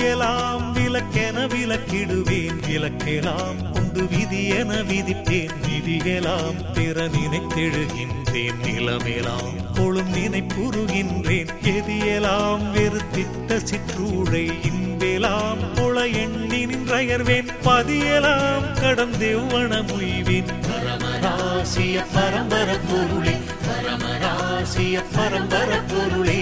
விதியெல்லாம் விலக்கென விலக்கிடுவேன் விலக்கெல்லாம் கொண்டு விதியென விதிப்பேன் விதியெல்லாம் பிற நினைத்தெழுகின்றேன் நிலமெலாம் கொழும் நினைப்புறுகின்றேன் எதியெல்லாம் வெறுத்திட்ட சிற்றூடை இன்பெலாம் கொள எண்ணி நின்றயர்வேன் பதியெல்லாம் கடந்தெவ்வன முய்வேன் பரமராசிய பரம்பர பொருளே பரமராசிய பரம்பர பொருளே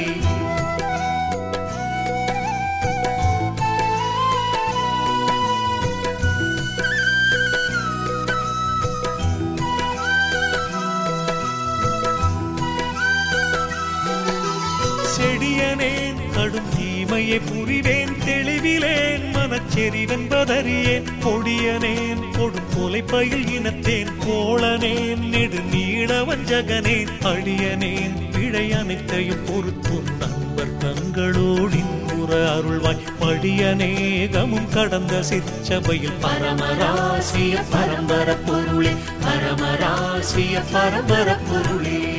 செடியனேன் கடும் தீமையை புரிவேன் தெளிவிலேன் மனச்செறிவென்பதறியேன் கொடியனேன் கொடும் கொலை பயில் இனத்தேன் கோளனேன் நெடு நீளவன் ஜகனேன் அடியனேன் பிழை அனைத்தையும் பொறுத்தும் நண்பர் கண்களோடின் புற அருள்வாய் படியநேகமும் கடந்த சிற்சபையில் பரமராசிய பரம்பர பொருளே பரமராசிய பரம்பர பொருளே